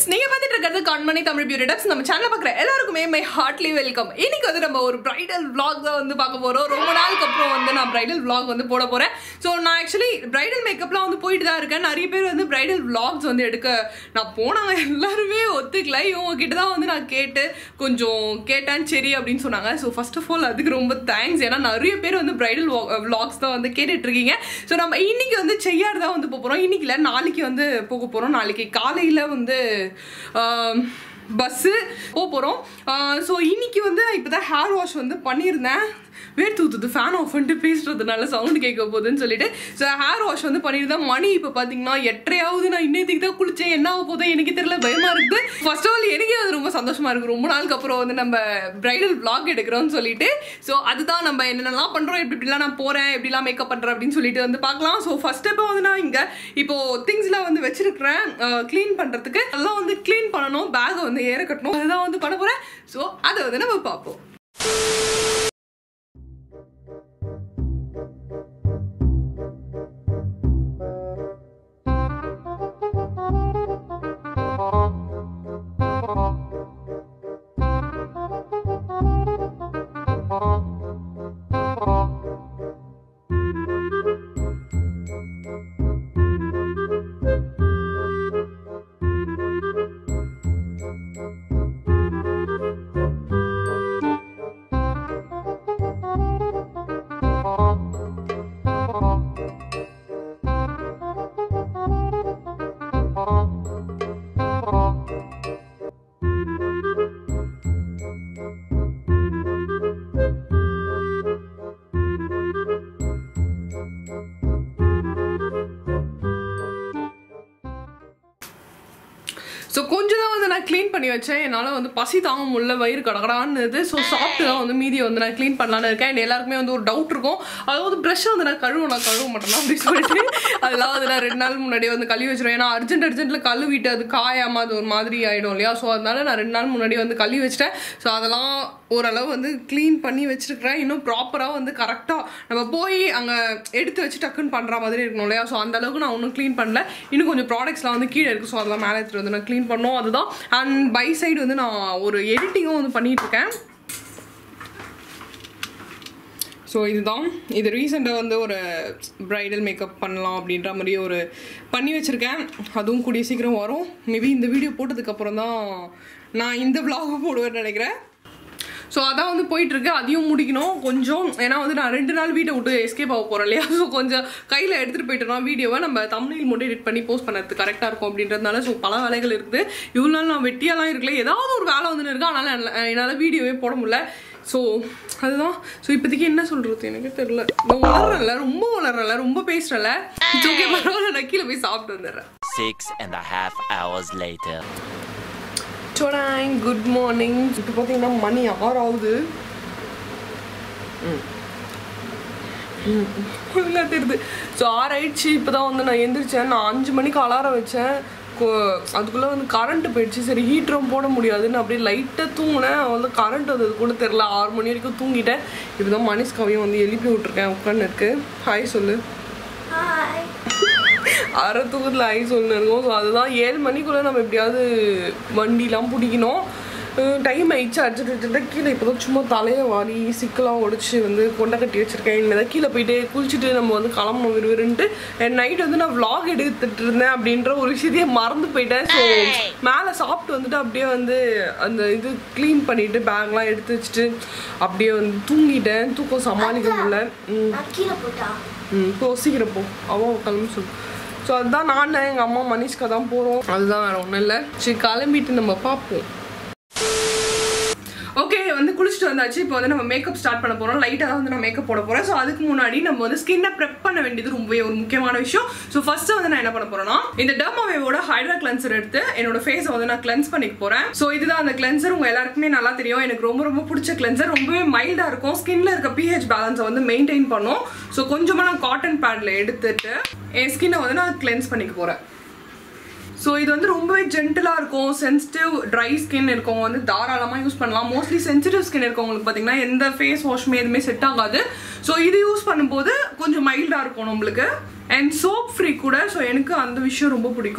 நீங்க பார்த்துட்டு இருக்கிறது கண்மணி தமிழ் பியூட்டி டாக்ஸ் நம்ம சேனல் பார்க்குற எல்லாருக்குமே மை ஹார்ட்லி வெல்கம் இன்னைக்கு வந்து நம்ம ஒரு பிரைடல் vlog தான் வந்து பார்க்க போறோம் ரொம்ப நாளுக்கு அப்புறம் வந்து நான் பிரைடல் vlog வந்து போட போறேன் ஸோ நான் ஆக்சுவலி பிரைடல் மேக்கப்லாம் வந்து போயிட்டு தான் இருக்கேன் நிறைய பேர் வந்து பிரைடல் vlogs வந்து எடுக்க நான் போனவங்க எல்லாருமே ஒத்துக்கல இவங்க கிட்ட தான் வந்து நான் கேட்டு கொஞ்சம் கேட்டேன் சரி அப்படின்னு சொன்னாங்க ஸோ ஃபர்ஸ்ட் ஆஃப் ஆல் அதுக்கு ரொம்ப தேங்க்ஸ் ஏன்னா நிறைய பேர் வந்து பிரைடல் vlogs தான் வந்து கேட்டுட்டு இருக்கீங்க ஸோ நம்ம இன்னைக்கு வந்து செய்யாறு தான் வந்து போக போகிறோம் இன்னைக்கு இல்லை நாளைக்கு வந்து போக போகிறோம் நாளைக்கு காலையில் வந்து பஸ்ஸு போக போகிறோம் ஸோ இன்னைக்கு வந்து இப்போ தான் ஹேர் வாஷ் வந்து பண்ணியிருந்தேன் வேர் தூத்துது ஃபேன் ஆஃப் பண்ணிட்டு பேசுறதுனால சவுண்ட் கேட்க போகுதுன்னு சொல்லிட்டு ஸோ ஹேர் வாஷ் வந்து பண்ணியிருந்தேன் மணி இப்போ பார்த்தீங்கன்னா எட்டரையாவது நான் இன்னத்துக்கு தான் குளிச்சேன் என்ன ஆக போதோ எனக்கு தெரியல பயமா இருக்குது ஃபர்ஸ்ட் ஆஃப் ஆல் எனக்கே அது ரொம்ப சந்தோஷமா இருக்கு ரொம்ப நாளுக்கு அப்புறம் வந்து நம்ம பிரைடல் vlog எடுக்கிறோம்னு சொல்லிட்டு ஸோ அதுதான் நம்ம என்னென்னலாம் பண்ணுறோம் எப்படி இப்படிலாம் நான் போகிறேன் எப்படிலாம் மேக்கப் பண்ணுறேன் அப்படின்னு சொல்லிட்டு வந்து பார்க்கலாம் ஸோ ஃபர்ஸ்ட் ஸ்டெப்பாக வந்து நான் இங்கே இப்போ திங்ஸ்லாம் வந்து வச்சிருக்கிறேன் க்ளீன் பண்ணுறதுக்கு அதெல்லாம் வந்து க்ளீன் பண்ணணும் பேகை வந்து ஏற கட்டணும் அதுதான் வந்து பண்ண போகிறேன் ஸோ அதை வந்து நம்ம பார்ப்போம் ஸோ கொஞ்சம் தான் வந்து நான் க்ளீன் பண்ணி வச்சேன் என்னால் வந்து பசி தாங்க முடியல வயிறு கடகடான்னு ஸோ சாப்பிட்டு தான் வந்து மீதியை வந்து நான் க்ளீன் பண்ணலான்னு இருக்கேன் அண்ட் எல்லாருக்குமே வந்து ஒரு டவுட் இருக்கும் அதாவது ப்ரஷ்ஷை வந்து நான் கழுவ நான் கழுவ மாட்டேனா அப்படின்னு சொல்லிட்டு அதெல்லாம் வந்து நான் ரெண்டு நாள் முன்னாடியே வந்து கழுவி வச்சிருவேன் ஏன்னா அர்ஜென்ட் அர்ஜென்ட்டில் கழுவிட்டு அது காயாமல் அது ஒரு மாதிரி ஆகிடும் இல்லையா ஸோ அதனால நான் ரெண்டு நாள் முன்னாடி வந்து கழுவி வச்சிட்டேன் ஸோ அதெல்லாம் ஓரளவு வந்து க்ளீன் பண்ணி வச்சிருக்கிறேன் இன்னும் ப்ராப்பராக வந்து கரெக்டாக நம்ம போய் அங்கே எடுத்து வச்சு டக்குன்னு பண்ணுற மாதிரி இருக்கணும் இல்லையா ஸோ அந்த அளவுக்கு நான் ஒன்றும் க்ளீன் பண்ணல இன்னும் கொஞ்சம் ப்ராடக்ட்ஸ்லாம் வந்து கீழே இருக்குது ஸோ அதெல்லாம் மேலே எடுத்துட்டு வந்து நான் க்ளீன் பண்ணோம் அதுதான் அண்ட் பை சைடு வந்து நான் ஒரு எடிட்டிங்கும் வந்து பண்ணிட்டு இருக்கேன் ஸோ இதுதான் இது ரீசெண்டாக வந்து ஒரு ப்ரைடல் மேக்கப் பண்ணலாம் அப்படின்ற மாதிரி ஒரு பண்ணி வச்சுருக்கேன் அதுவும் கூடிய சீக்கிரம் வரும் மேபி இந்த வீடியோ போட்டதுக்கப்புறம் தான் நான் இந்த vlog போடுவேன்னு நினைக்கிறேன் ஸோ அதான் வந்து போயிட்டு இருக்கு அதையும் முடிக்கணும் கொஞ்சம் ஏன்னா வந்து நான் ரெண்டு நாள் வீட்டை விட்டு எஸ்கேப் ஆக போகிறேன் இல்லையா ஸோ கொஞ்சம் கையில் எடுத்துகிட்டு போயிட்டோம்னா வீடியோவை நம்ம தமிழில் மட்டும் எடிட் பண்ணி போஸ்ட் பண்ணுறது கரெக்டாக இருக்கும் அப்படின்றதுனால ஸோ பல வேலைகள் இருக்குது இவ்வளோ நாள் நான் வெட்டியாலாம் இருக்கல ஏதாவது ஒரு வேலை வந்து இருக்கு அதனால என்னால- என்னால் வீடியோவே போட முடியல ஸோ அதுதான் ஸோ இப்போதைக்கு என்ன சொல்கிறது எனக்கு தெரியல நான் வளரல ரொம்ப வளரல ரொம்ப பேசுறல ஓகே பரவாயில்ல நான் கீழே போய் சாப்பிட்டு வந்துடுறேன் Six and a half hours later. சொடாங் குட் மார்னிங் இப்போ பார்த்தீங்கன்னா மணி ஆறாவது ஒழுங்கா தெரியுது ஸோ ஆறாயிடுச்சு இப்போ தான் வந்து நான் எந்திரிச்சேன் நான் அஞ்சு மணிக்கு அலாரம் வச்சேன் கொ- அதுக்குள்ளே வந்து கரண்ட் போயிடுச்சு சரி ஹீட்டரும் போட முடியாதுன்னு அப்படியே லைட்டாக தூங்கினேன் வந்து கரண்ட் வந்தது கூட தெரில ஆறு மணி வரைக்கும் தூங்கிட்டேன் இப்போ தான் மணிஷ்காவையும் வந்து எழுப்பி விட்ருக்கேன் உட்காந்து இருக்கு ஹாய் சொல்லு அரை தூக்கத்தில் ஐ சொல்லணும் இருக்கும் ஸோ அதுதான் ஏழு மணிக்குள்ளே நம்ம எப்படியாவது வண்டிலாம் பிடிக்கணும் டைம் ஆயிடுச்சு அர்ஜென்ட் அர்ஜென்ட்டாக கீழே இப்போ தான் சும்மா தலையை வாரி சிக்கலாக உடச்சி வந்து கொண்டை கட்டி வச்சிருக்கேன் இனிமேல் தான் கீழே போயிட்டு குளிச்சுட்டு நம்ம வந்து கிளம்பணும் விறுவிறுன்ட்டு நைட் வந்து நான் vlog எடுத்துட்டு இருந்தேன் அப்படின்ற ஒரு விஷயத்தையே மறந்து போயிட்டேன் ஸோ மேலே சாப்பிட்டு வந்துட்டு அப்படியே வந்து அந்த இது க்ளீன் பண்ணிட்டு பேக்லாம் எடுத்து வச்சுட்டு அப்படியே வந்து தூங்கிட்டேன் தூக்கம் சமாளிக்க முடியல ம் நான் கீழே போட்டா ம் போ சீக்கிரம் போ அவன் கிளம்பி சொல்லு ஸோ அதுதான் நான் எங்கள் அம்மா மனிஷ்கா தான் போகிறோம் அதுதான் வேறு ஒன்றும் இல்லை சரி கிளம்பிட்டு நம்ம பார்ப்போம் ஓகே வந்து குளிச்சுட்டு வந்தாச்சு இப்போ வந்து நம்ம மேக்கப் ஸ்டார்ட் பண்ண போகிறோம் லைட்டாக தான் வந்து நான் மேக்கப் போட போகிறேன் ஸோ அதுக்கு முன்னாடி நம்ம வந்து ஸ்கின்னை ப்ரெப் பண்ண வேண்டியது ரொம்பவே ஒரு முக்கியமான விஷயம் ஸோ ஃபர்ஸ்ட் வந்து நான் என்ன பண்ண போறேன்னா இந்த டெர்மாவேவோட ஹைட்ரா கிளென்சர் எடுத்து என்னோட ஃபேஸை வந்து நான் கிளென்ஸ் பண்ணிக்க போகிறேன் ஸோ இதுதான் அந்த கிளென்சர் உங்க எல்லாருக்குமே நல்லா தெரியும் எனக்கு ரொம்ப ரொம்ப பிடிச்ச கிளென்சர் ரொம்பவே மைல்டாக இருக்கும் ஸ்கின்ல இருக்க பிஹெச் பேலன்ஸை வந்து மெயின்டைன் பண்ணும் ஸோ கொஞ்சமாக நான் காட்டன் பேட்ல எடுத்துட்டு என் ஸ்கின்னை வந்து நான் கிளென்ஸ் பண்ணிக்க போகிறேன் ஸோ இது வந்து ரொம்பவே ஜென்டலாக இருக்கும் சென்சிட்டிவ் ட்ரை ஸ்கின் இருக்கவங்க வந்து தாராளமாக யூஸ் பண்ணலாம் மோஸ்ட்லி சென்சிட்டிவ் ஸ்கின் இருக்கவங்களுக்கு பார்த்தீங்கன்னா எந்த ஃபேஸ் வாஷுமே எதுவுமே செட் ஆகாது ஸோ இது யூஸ் பண்ணும்போது கொஞ்சம் மைல்டாக இருக்கும் நம்மளுக்கு அண்ட் சோப் ஃப்ரீ கூட ஸோ எனக்கு அந்த விஷயம் ரொம்ப பிடிக்கும்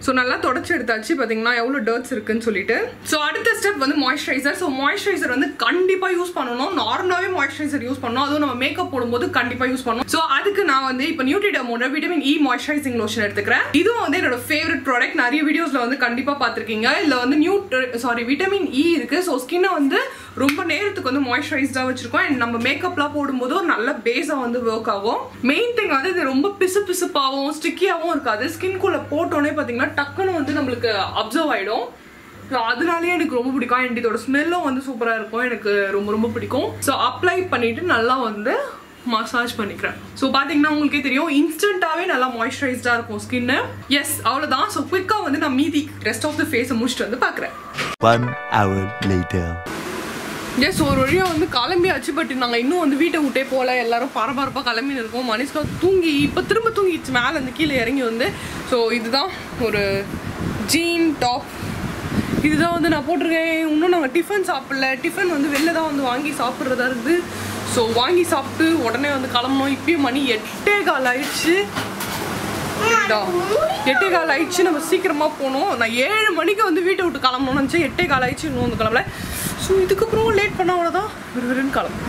ஸோ நல்லா தொடச்சி எடுத்தாச்சு பார்த்தீங்கன்னா எவ்வளோ டர்ட்ஸ் இருக்குன்னு சொல்லிட்டு ஸோ அடுத்த ஸ்டெப் வந்து மாய்ஸ்சரைசர் ஸோ மாய்ஸ்சரைசர் வந்து கண்டிப்பாக யூஸ் பண்ணணும் நார்மலாகவே மாய்ஸ்சரைசர் யூஸ் பண்ணணும் அதுவும் நம்ம மேக்கப் போடும்போது கண்டிப்பாக யூஸ் பண்ணணும் ஸோ அதுக்கு நான் வந்து இப்போ நியூட்ரிடமோட விட்டமின் இ மாய்ஸ்சரைசிங் லோஷன் எடுத்துக்கிறேன் இதுவும் வந்து என்னோட ஃபேவரட் ப்ராடக்ட் நிறைய வீடியோஸில் வந்து கண்டிப்பாக பார்த்துருக்கீங்க இதில் வந்து நியூ சாரி விட்டமின் இ இருக்கு ஸோ ஸ்கின்னை வந்து ரொம்ப நேரத்துக்கு வந்து மாய்ஸ்சரைஸ்டாக வச்சிருக்கோம் அண்ட் நம்ம மேக்கப்லாம் போடும்போது ஒரு நல்ல பேஸாக வந்து ஒர்க் ஆகும் மெயின் திங் வந்து இது ரொம்ப பிசு பிசுப்பாகவும் ஸ்டிக்கியாகவும் இருக்காது ஸ்கின்குள்ளே போட்டோன்னே பார்த்தீங்கன்னா டக்குன்னு வந்து நம்மளுக்கு அப்சர்வ் ஆகிடும் ஸோ அதனாலேயே எனக்கு ரொம்ப பிடிக்கும் அண்ட் இதோட ஸ்மெல்லும் வந்து சூப்பராக இருக்கும் எனக்கு ரொம்ப ரொம்ப பிடிக்கும் ஸோ அப்ளை பண்ணிட்டு நல்லா வந்து மசாஜ் பண்ணிக்கிறேன் ஸோ பார்த்தீங்கன்னா உங்களுக்கே தெரியும் இன்ஸ்டண்ட்டாகவே நல்லா மாய்ஸ்சரைஸ்டாக இருக்கும் ஸ்கின்னு எஸ் அவ்வளோதான் ஸோ குயிக்காக வந்து நான் மீதி ரெஸ்ட் ஆஃப் த ஃபேஸை முடிச்சுட்டு வந்து பார்க்குறேன் One hour later. எஸ் ஒரு வழியாக வந்து கிளம்பியாச்சு பட் நாங்கள் இன்னும் வந்து வீட்டை விட்டே போகல எல்லாரும் பரபரப்பாக கிளம்பி இருக்கோம் மனிஷ்கா தூங்கி இப்போ திரும்ப தூங்கிடுச்சு மேலே வந்து கீழே இறங்கி வந்து ஸோ இதுதான் ஒரு ஜீன் டாப் இதுதான் வந்து நான் போட்டிருக்கேன் இன்னும் நாங்கள் டிஃபன் சாப்பிடல டிஃபன் வந்து வெளில தான் வந்து வாங்கி சாப்பிட்றதா இருக்குது ஸோ வாங்கி சாப்பிட்டு உடனே வந்து கிளம்பணும் இப்பயும் மணி எட்டே கால் ஆயிடுச்சு புரியுதா? எட்டே கால் ஆயிடுச்சு நம்ம சீக்கிரமா போகணும் நான் ஏழு மணிக்கு வந்து வீட்டை விட்டு கிளம்பணும்னு நினச்சேன் எட்டே கால் ஆயிடுச்சு இன்னும் வந்து கிளம்பல ஸோ இதுக்கப்புறம் லேட் பண்ண அவ்வளோதான் விறுவிறுன்னு கிளம்பும்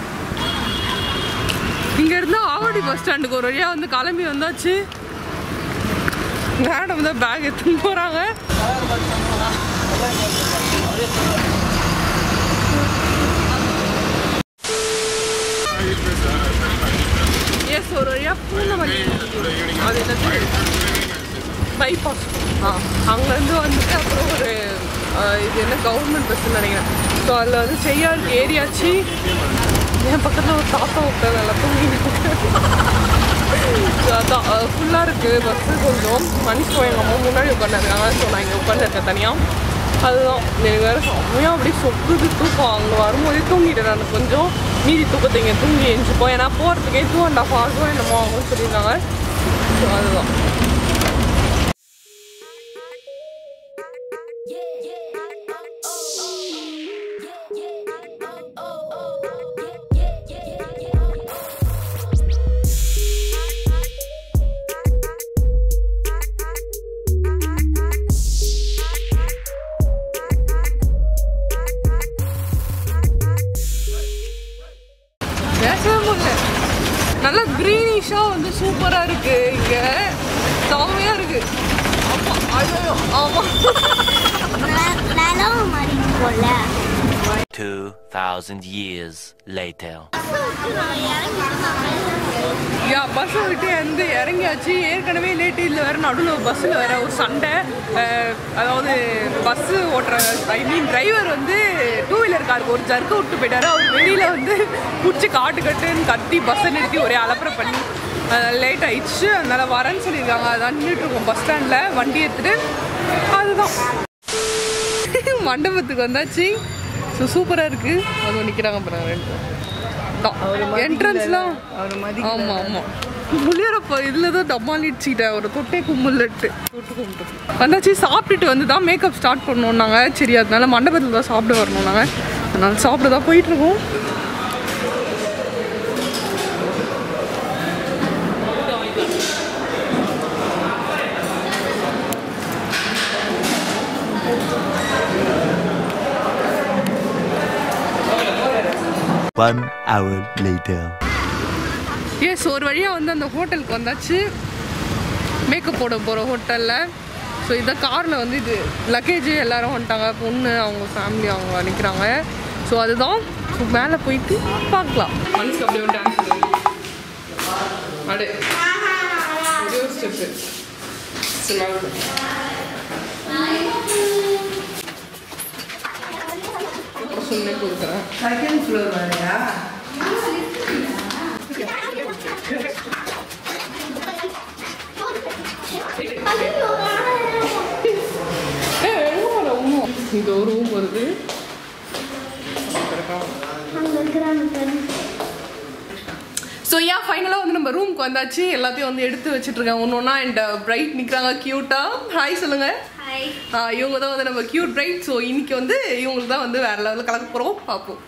இங்க இருந்து ஆவடி பஸ் ஸ்டாண்டுக்கு ஒரு வழியா வந்து கிளம்பி வந்தாச்சு மேடம் தான் பேக் எடுத்துன்னு போறாங்க எஸ் ஒரு வழியா பூந்தமல்லி அது என்னது பைபாஸ் ஆ அங்கேருந்து வந்துட்டு அப்புறம் ஒரு ஆ, இது என்ன கவர்மெண்ட் பஸ்ன்னு நினைக்கிறேன் ஸோ அதில் வந்து செய்யாருக்கு ஏறியாச்சு என் பக்கத்தில் ஒரு தாத்தா விட்டார் நல்லா தூங்கிட்டு ஸோ அதான் ஃபுல்லாக இருக்குது பஸ்ஸு கொஞ்சம் மனுஷன் எங்கள் அம்மா முன்னாடி உட்காந்துருக்காங்க ஸோ நான் இங்கே உட்காந்துருக்கேன் தனியாக அதுதான் எனக்கு வேறு செம்மையாக அப்படியே சொக்குது தூக்கம் அங்கே வரும்போதே தூங்கிட்டேன் நான் கொஞ்சம் மீதி தூக்கத்தை இங்கே தூங்கி எழுஞ்சிப்போம் ஏன்னா போகிறதுக்கே டூ அண்ட் ஹாஃப் ஹவர்ஸோ என்னமோ ஆகும்னு சொல்லியிருந்தாங்க ஸோ அதுதான் பேசவே முடியல நல்லா க்ரீனிஷாக வந்து சூப்பராக இருக்கு இங்கே செம்மையாக இருக்கு ஆமா ஐயோ ஆமாம் நிலம் மாதிரி போல 2,000 years later. யா பஸ்ஸை விட்டு வந்து இறங்கியாச்சு ஏற்கனவே லேட்டு இல்லை வேறு நடுவில் பஸ்ஸில் வேற ஒரு சண்டை அஹ், அதாவது பஸ்ஸு ஓட்டுற ஐ மீன் டிரைவர் வந்து டூ வீலர் காருக்கு ஒரு ஜர்க்கு விட்டு போயிட்டாரு அவர் வெளியில் வந்து பிடிச்சி காட்டு கட்டுன்னு கத்தி பஸ்ஸை நிறுத்தி ஒரே அலப்பறை பண்ணி லேட் ஆயிடுச்சு அதனால வரேன்னு சொல்லியிருக்காங்க அதான் நின்றுட்டு இருக்கோம் பஸ் ஸ்டாண்டில் வண்டி எடுத்துட்டு அதுதான் மண்டபத்துக்கு வந்தாச்சு ஸோ சூப்பராக இருக்குது அது நிற்கிறாங்க பாருங்க ரெண்டு என்ட்ரன்ஸ்லாம் ஆமா ஆமா முள்ளியரப்ப இதில் தான் டம்மாலிடுச்சிக்கிட்டேன் ஒரு தொட்டே கும்பலட்டு தொட்டு கும்பிட்டு வந்தாச்சு சாப்பிட்டுட்டு வந்து தான் மேக்கப் ஸ்டார்ட் பண்ணோம் நாங்கள் சரி அதனால மண்டபத்தில் தான் சாப்பிட வரணும் நாங்கள் அதனால சாப்பிட தான் போயிட்டு இருக்கோம் One hour later. எஸ் ஒரு வழியாக வந்து அந்த ஹோட்டலுக்கு வந்தாச்சு மேக்கப் போட போகிற ஹோட்டலில் ஸோ இதை காரில் வந்து இது லக்கேஜ் எல்லாரும் வந்துட்டாங்க பொண்ணு அவங்க ஃபேமிலி அவங்க நிற்கிறாங்க ஸோ அதுதான் ஸோ மேலே போயிட்டு பார்க்கலாம் மனசுக்கு அப்படியே ஒரு டான்ஸ் அடு ஒரே ஒரு ஸ்டெப்பு சரி மேலே போ. அப்புறம் சொன்னே கொடுக்குறேன் செகண்ட் ஃப்ளோர் வரையா இது ஒரு ரூம் வருது ஸோ யா ஃபைனலாக வந்து நம்ம ரூமுக்கு வந்தாச்சு எல்லாத்தையும் வந்து எடுத்து வச்சுட்டு இருக்கேன் ஒன்று ஒன்றா அண்ட் பிரைட் நிற்கிறாங்க க்யூட்டாக ஹாய் சொல்லுங்க ஹாய் ஆஹ் இவங்க தான் வந்து நம்ம க்யூட் பிரைட் ஸோ இன்னைக்கு வந்து இவங்களுக்கு தான் வந்து வேற லெவலில் கலக்க போகிறோம் பார்ப்போம்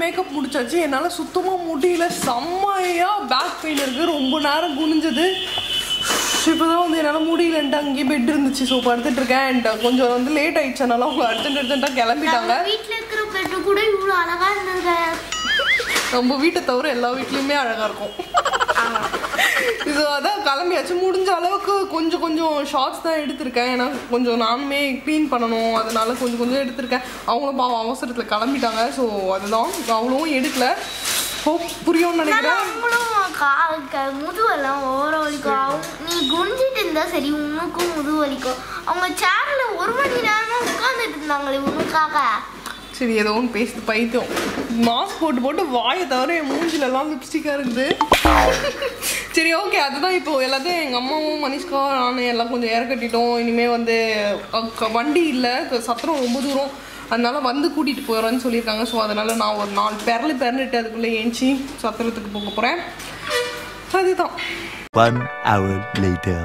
மேக்கப் முடிச்சாச்சு என்னால் சுத்தமாக முடியல செம்மையாக பேக் பெயின் இருக்குது ரொம்ப நேரம் குனிஞ்சது இப்போ தான் வந்து என்னால் முடியலன்ட்டு அங்கேயே பெட் இருந்துச்சு ஸோ படுத்துட்டு இருக்கேன் அண்ட் கொஞ்சம் வந்து லேட் ஆயிடுச்சு அதனால அவங்க அர்ஜென்ட் அர்ஜென்ட்டாக கிளம்பிட்டாங்க நம்ம வீட்ல இருக்கிற பெட்டு கூட இவ்வளவு அழகா இருந்தது நம்ம வீட்டை தவிர எல்லா வீட்லேயுமே அழகாக இருக்கும் இது அதான் கிளம்பியாச்சு முடிஞ்ச அளவுக்கு கொஞ்சம் கொஞ்சம் ஷார்ட்ஸ் தான் எடுத்திருக்கேன் ஏன்னா கொஞ்சம் நானுமே க்ளீன் பண்ணணும் அதனால கொஞ்சம் கொஞ்சம் எடுத்திருக்கேன் அவங்களும் பாவம் அவசரத்தில் கிளம்பிட்டாங்க ஸோ அதுதான் அவ்வளவும் எடுக்கல ஹோப் புரியும்னு நினைக்கிறேன் அவங்களும் கா- க- முதுவெல்லாம் ஓர வலிக்கும் அவங்க நீ குனிஞ்சிட்டு இருந்தா சரி உனக்கும் முதுகு வலிக்கும் அவங்க சேர்ல ஒரு மணி நேரமா உட்கார்ந்துட்டு இருந்தாங்களே உனக்காக சரி ஏதோ ஒன்று பேசுது பைத்தியம் மாஸ்க் போட்டு போட்டு வாயை தவிர என் மூஞ்சிலலாம் லிப்ஸ்டிக்காக இருக்குது சரி ஓகே அதுதான் இப்போ எல்லாத்தையும் எங்கள் அம்மாவும் மனிஷ்கா நான் எல்லாம் கொஞ்சம் இற கட்டிட்டோம் இனிமேல் வந்து அஹ், க- வண்டி இல்லை க- சத்திரம் ரொம்ப தூரம் அதனால வந்து கூட்டிகிட்டு போகிறேன்னு சொல்லியிருக்காங்க ஸோ அதனால் நான் ஒரு நாலு பெரலு பிறந்துட்டு அதுக்குள்ளே ஏஞ்சி சத்திரத்துக்கு போக போகிறேன் அதுதான் One hour later.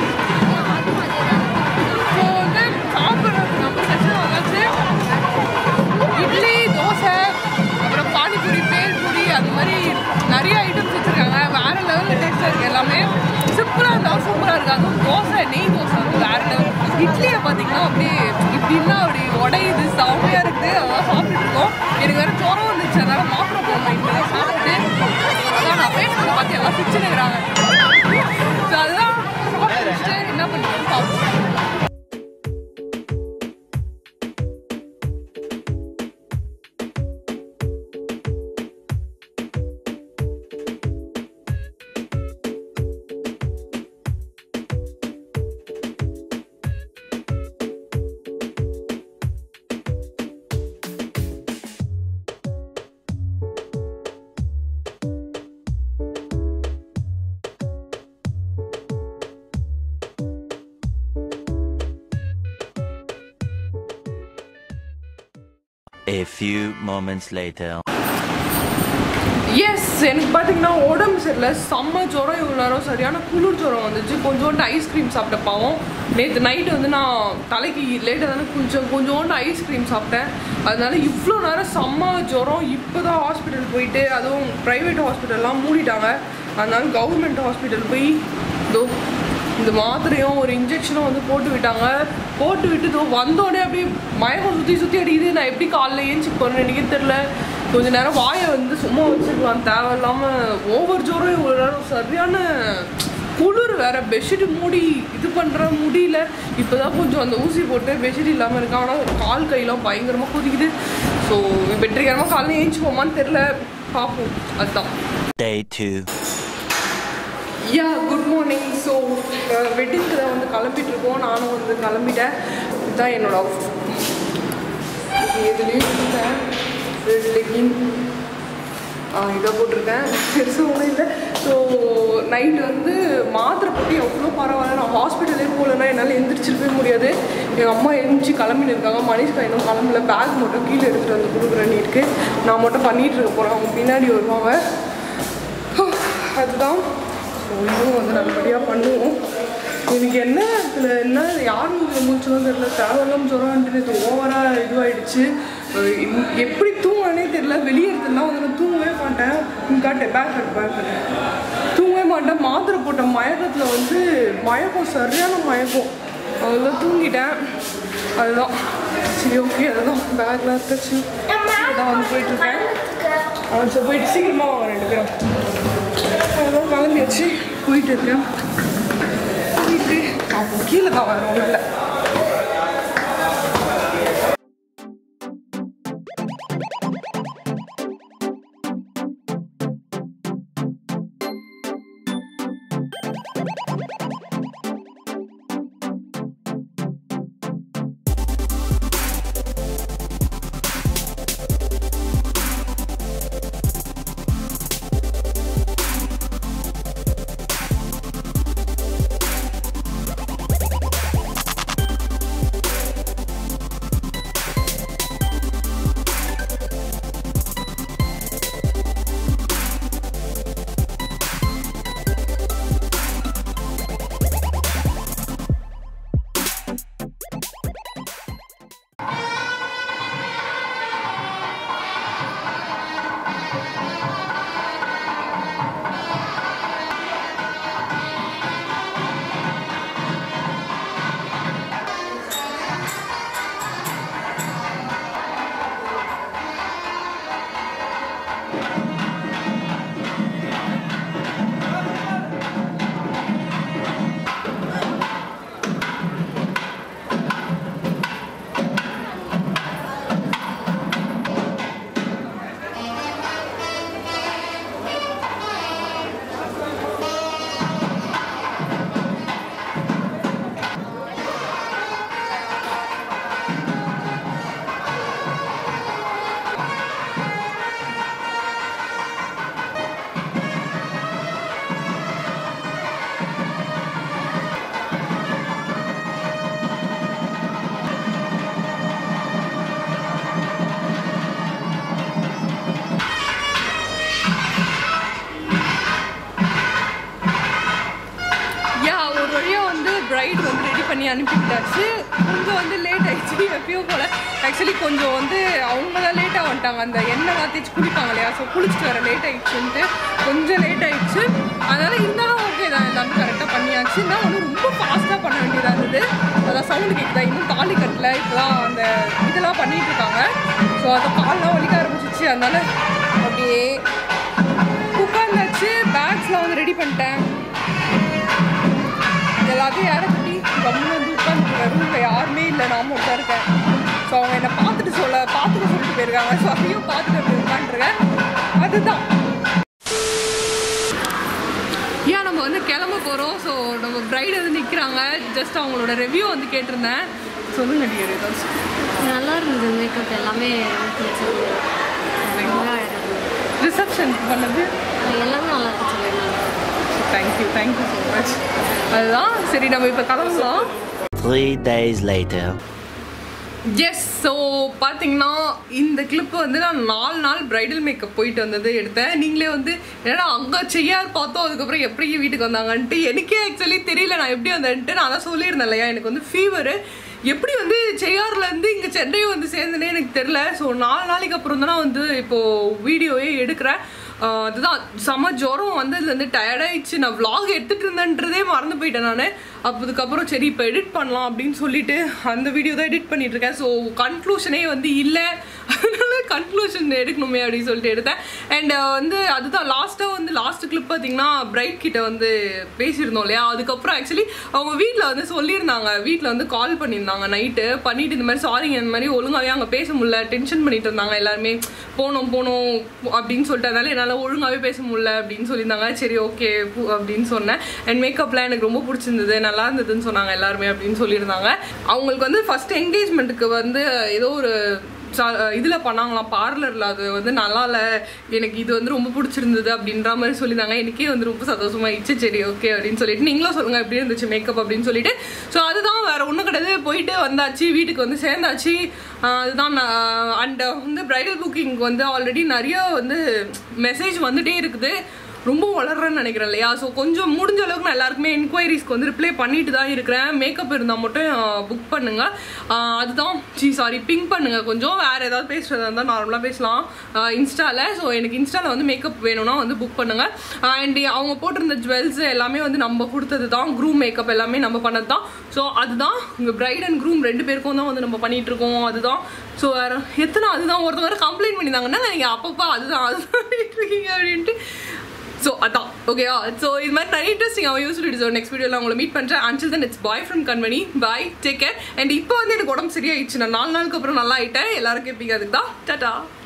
இப்போ வந்து சாப்பிட்றது நம்ம செக்ஷன் வந்தாச்சு இட்லி தோசை அப்புறம் பானிபூரி பேல்பூரி அது மாதிரி நிறைய ஐட்டம்ஸ் வச்சுருக்காங்க வேற லெவலில் டேஸ்ட்டாக இருக்குது எல்லாமே சிம்பிளாக இருந்தாலும் சூப்பராக இருக்குது அதுவும் தோசை நெய் தோசை வந்து வேற லெவல் இட்லியை பார்த்தீங்கன்னா அப்படியே இப்படின்னா அப்படி உடையுது செம்மையாக இருக்குது அதான் சாப்பிட்டுட்டு இருக்கோம் எனக்கு வேறு ஜுரம் வந்துச்சு அதனால் மாத்திரை போடணும் இப்போ தான் சாப்பிட்டு அதான் நான் பேசுகிறத பார்த்து எல்லாம் சிரிச்சுனுக்குறாங்க ஸோ அதுதான் சாப்பிட்டு முடிச்சுட்டு என்ன பண்ணுறேன்னு பார்ப்போம் A few moments later. Yes எனக்கு பார்த்தீங்கன்னா உடம்பு சரியில்லை செம்ம ஜுரம் இவ்வளோ நேரம் சரியான குளிர் ஜுரம் வந்துச்சு கொஞ்சோண்டு ஐஸ்கிரீம் சாப்பிட்ட பாவம் நேற்று நைட்டு வந்து நான் தலைக்கு லேட்டாக தானே கொஞ்சம் கொஞ்சோண்டு ஐஸ்கிரீம் சாப்பிட்டேன் அதனால இவ்வளோ நேரம் செம்ம ஜுரம் இப்போ தான் ஹாஸ்பிட்டல் போயிட்டு அதுவும் ப்ரைவேட் ஹாஸ்பிட்டல்லாம் மூடிட்டாங்க அதனால கவர்மெண்ட் ஹாஸ்பிட்டல் போய் இதோ இந்த மாத்திரையும் ஒரு இன்ஜெக்ஷனும் வந்து போட்டு விட்டாங்க போட்டு விட்டு இதோ வந்தோடனே அப்படியே மயக்கம் சுற்றி சுற்றி அடிக்குது நான் எப்படி காலைல ஏஞ்சி போகிறேன்னு எனக்கே தெரில கொஞ்ச நேரம் வாயை வந்து சும்மா வச்சுக்கலாம் தேவையில்லாமல் ஓவர் ஜோரம் இவ்வளோ நேரம் சரியான குளிர் வேற பெட்ஷீட் மூடி இது பண்ணுற முடியல இப்போ தான் கொஞ்சம் அந்த ஊசி போட்டு பெட்ஷீட் இல்லாமல் இருக்கேன் ஆனால் கால் கையெல்லாம் பயங்கரமாக கொதிக்குது ஸோ வெற்றிகரமாக காலைல ஏஞ்சி போமான்னு தெரில பார்ப்போம் அதுதான் Day two. Yeah good morning so வெட்டிங்க்கு தான் வந்து கிளம்பிட்டு இருக்கோம் நானும் வந்து கிளம்பிட்டேன் இதுதான் என்னோட இதுலேயும் இருந்தேன் ரெட் லெகின் இதை போட்டிருக்கேன் பெருசாக ஒன்றும் இல்லை ஸோ நைட்டு வந்து மாத்திரை போட்டு எவ்வளோ பரவாயில்ல நான் ஹாஸ்பிட்டலே போகலன்னா என்னால் எந்திரிச்சிருக்கவே முடியாது எங்கள் அம்மா எழுந்துச்சு கிளம்பின்னு இருக்காங்க மனிஷ்கா இன்னும் கிளம்பல பேக் மட்டும் கீழே எடுத்துகிட்டு வந்து கொடுக்குறேன்னு இருக்கு நான் மட்டும் பண்ணிகிட்டு இருக்க போகிறேன் அவங்க பின்னாடி வருவாங்க அதுதான் ஸோ இதுவும் வந்து நல்லபடியாக பண்ணுவோம் எனக்கு என்ன இதில் என்ன யார் மூஞ்சில் முடிச்சதும் தெரியல தேவையில்லாம ஜுரம்ன்ட்டு இது ஓவராக இதுவாயிடுச்சு அஹ் இன்- எப்படி தூங்கினே தெரியல வெளியே இடத்துலலாம் வந்து நான் தூங்கவே மாட்டேன் இங்க காட்டு பேக் கட்டு பேக் கட்டு தூங்கவே மாட்டேன் மாத்திரை போட்ட மயக்கத்தில் வந்து மயக்கம் சரியான மயக்கம் அதில் தூங்கிட்டேன் அதுதான் சரி ஓகே அதுதான் பேக்லாம் எடுத்துச்சு அதான் வந்து போயிட்டுருக்கேன் அவன் சரி போயிட்டு சீக்கிரமாக வாங்க ரெண்டு பேரும் அதான் கிளம்பியாச்சு போயிட்டு இருக்கேன் போயிட்டு அவன் கீழே தான் வரும் ஒன்றும் இல்லை பண்ணி அனுப்பிட்டாச்சு கொஞ்சம் வந்து லேட் ஆயிடுச்சு எப்பயும் போல் ஆக்சுவலி கொஞ்சம் வந்து அவங்க தான் லேட்டாக வந்துட்டாங்க அந்த எண்ணெய் தேய்ச்சி குளிப்பாங்க இல்லையா ஸோ குளிச்சுட்டு வர லேட் ஆயிடுச்சுன்ட்டு கொஞ்சம் லேட் ஆயிடுச்சு அதனால் இருந்தாலும் ஓகே தான் எல்லாமே கரெக்டாக பண்ணியாச்சு இருந்தாலும் வந்து ரொம்ப ஃபாஸ்ட்டாக பண்ண வேண்டியதாக இருந்தது அதான் சவுண்டு கேட்குதா இன்னும் தாலி கட்டல இப்போதான் அந்த இதெல்லாம் பண்ணிட்டு இருக்காங்க ஸோ அதை கால்லாம் வலிக்க ஆரம்பிச்சிச்சு அதனால அப்படியே உட்காந்தாச்சு பேக்ஸ்லாம் வந்து ரெடி பண்ணிட்டேன் எல்லாத்தையும் இறக்கி கம்மு வந்து உட்காந்துருக்கேன் ரூமில் யாருமே இல்லை நான் மட்டும் இருக்கேன் ஸோ அவங்க என்னை பார்த்துட்டு சொல்ல பார்த்துக்க சொல்லிட்டு போயிருக்காங்க ஸோ அதையும் பார்த்துட்டு அப்படி உட்காந்துருக்கேன் அதுதான் ஏன் நம்ம வந்து கிளம்ப போகிறோம் ஸோ நம்ம பிரைட் வந்து நிற்கிறாங்க ஜஸ்ட் அவங்களோட ரிவ்யூ வந்து கேட்டிருந்தேன் சொல்லுங்க டியர் ஏதாச்சும் நல்லா இருந்தது மேக்கப் எல்லாமே எனக்கு பிடிச்சிருந்தது ரொம்ப அழகா இருந்தது. ரிசப்ஷன் பண்ணது எல்லாமே நல்லா இருந்துச்சு தேங்க்யூ தேங்க்யூ ஸோ மச் அதுதான் சரி நம்ம இப்போ கிளம்பலாம் Three days later. Yes so பார்த்தீங்கன்னா இந்த கிளிப் வந்து நான் நாலு நாள் பிரைடல் மேக்கப் போயிட்டு வந்தது எடுத்தேன் நீங்களே வந்து என்னடா அங்கே செய்யார் பார்த்தோம் அதுக்கப்புறம் எப்படி வீட்டுக்கு வந்தாங்கன்ட்டு எனக்கே ஆக்சுவலி தெரியல நான் எப்படி வந்தேன்ட்டு நான் தான் சொல்லியிருந்தேன் இல்லையா எனக்கு வந்து ஃபீவரு எப்படி வந்து செய்யார்லேருந்து இங்கே சென்னை வந்து சேர்ந்தனே எனக்கு தெரில ஸோ நாலு நாளைக்கு அப்புறம் தான் நான் வந்து இப்போது வீடியோவே எடுக்கிறேன் ஆஹ் அதுதான் செம ஜுரம் வந்ததுலேருந்து டயர்டாயிடுச்சு நான் vlog எடுத்துட்டு இருந்தேன்றதே மறந்து போயிட்டேன் நான் அதுக்கப்புறம் சரி இப்போ எடிட் பண்ணலாம் அப்படின்னு சொல்லிட்டு அந்த வீடியோ தான் எடிட் பண்ணிட்டு இருக்கேன் ஸோ கன்க்ளூஷனே வந்து இல்லை அதனால கன்க்ளூஷன் எடுக்கணுமே அப்படின்னு சொல்லிட்டு எடுத்தேன் அண்ட் வந்து அதுதான் லாஸ்ட்டாக வந்து லாஸ்ட் கிளிப் பார்த்தீங்கன்னா பிரைட் கிட்ட வந்து பேசியிருந்தோம் இல்லையா அதுக்கப்புறம் ஆக்சுவலி அவங்க வீட்டில் வந்து சொல்லியிருந்தாங்க வீட்டில் வந்து கால் பண்ணியிருந்தாங்க நைட்டு பண்ணிட்டு இந்த மாதிரி சாரிங்க இந்த மாதிரி ஒழுங்காகவே அங்கே பேச முடியல டென்ஷன் பண்ணிட்டு இருந்தாங்க எல்லாருமே போனோம் போனோம் அப்படின்னு சொல்லிட்டு அதனால என்னால் ஒழுங்காகவே பேச முடியல அப்படின்னு சொல்லியிருந்தாங்க சரி ஓகே அப்படின்னு சொன்னேன் அண்ட் மேக்கப்லாம் எனக்கு ரொம்ப பிடிச்சிருந்தது நல்லா இருந்ததுன்னு சொன்னாங்க எல்லாருமே அப்படின்னு சொல்லியிருந்தாங்க அவங்களுக்கு வந்து ஃபர்ஸ்ட் என்கேஜ்மெண்ட்டுக்கு வந்து ஏதோ ஒரு இதில் பண்ணாங்களாம் பார்லரில் அது வந்து நல்லா இல்லை எனக்கு இது வந்து ரொம்ப பிடிச்சிருந்தது அப்படின்ற மாதிரி சொல்லியிருந்தாங்க எனக்கே வந்து ரொம்ப சந்தோஷமாயிடுச்சு சரி ஓகே அப்படின்னு சொல்லிட்டு நீங்களும் சொல்லுங்கள் எப்படி இருந்துச்சு மேக்கப் அப்படின்னு சொல்லிட்டு ஸோ அதுதான் வேற ஒன்றும் கிடையாது போயிட்டு வந்தாச்சு வீட்டுக்கு வந்து சேர்ந்தாச்சு ஆஹ் அதுதான் அண்ட் வந்து பிரைடல் புக்கிங் வந்து ஆல்ரெடி நிறைய வந்து மெசேஜ் வந்துட்டே இருக்குது ரொம்ப வளர்றேன்னு நினைக்கிறேன் இல்லையா ஸோ கொஞ்சம் முடிஞ்ச அளவுக்கு நான் எல்லாருக்குமே என்கொயரிஸ்க்கு வந்து ரிப்ளை பண்ணிட்டு தான் இருக்கிறேன் மேக்கப் இருந்தால் மட்டும் புக் பண்ணுங்க ஆஹ் அதுதான் சி சாரி பிங்க் பண்ணுங்க கொஞ்சம் வேற ஏதாவது பேசுறதா இருந்தால் நார்மலாக பேசலாம் இன்ஸ்டாவில் ஸோ எனக்கு இன்ஸ்டாவில் வந்து மேக்கப் வேணும்னா வந்து புக் பண்ணுங்க அண்ட் அவங்க போட்டிருந்த ஜுவல்ஸ் எல்லாமே வந்து நம்ம கொடுத்தது தான் க்ரூம் மேக்கப் எல்லாமே நம்ம பண்ணது தான் ஸோ அதுதான் இங்கே பிரைட் அண்ட் க்ரூம் ரெண்டு பேருக்கும் தான் வந்து நம்ம பண்ணிட்டு இருக்கோம் அதுதான் ஸோ வேற எத்தனை அதுதான் ஒருத்தவங்க கம்ப்ளைண்ட் பண்ணியிருந்தாங்கன்னா நீங்கள் அப்பப்போ அதுதான் அதுதான் பண்ணிட்டு இருக்கீங்க அப்படின்ட்டு ஸோ அதான் ஓகேவா ஸோ இது மாதிரி நிறைய இன்ட்ரெஸ்டிங் யூஸ்ஃபுல் ஸோ நெக்ஸ்ட் வீடியோவில் உங்களை மீட் பண்ணுறேன் until then it's bye from Kanmani bye take care and இப்போ வந்து எனக்கு உடம்பு சரியாயிடுச்சு நான் நாலு நாளுக்கு அப்புறம் நல்லா ஆயிட்டேன் எல்லாரும் கேட்பீங்க அதுக்கு தான் டாட்டா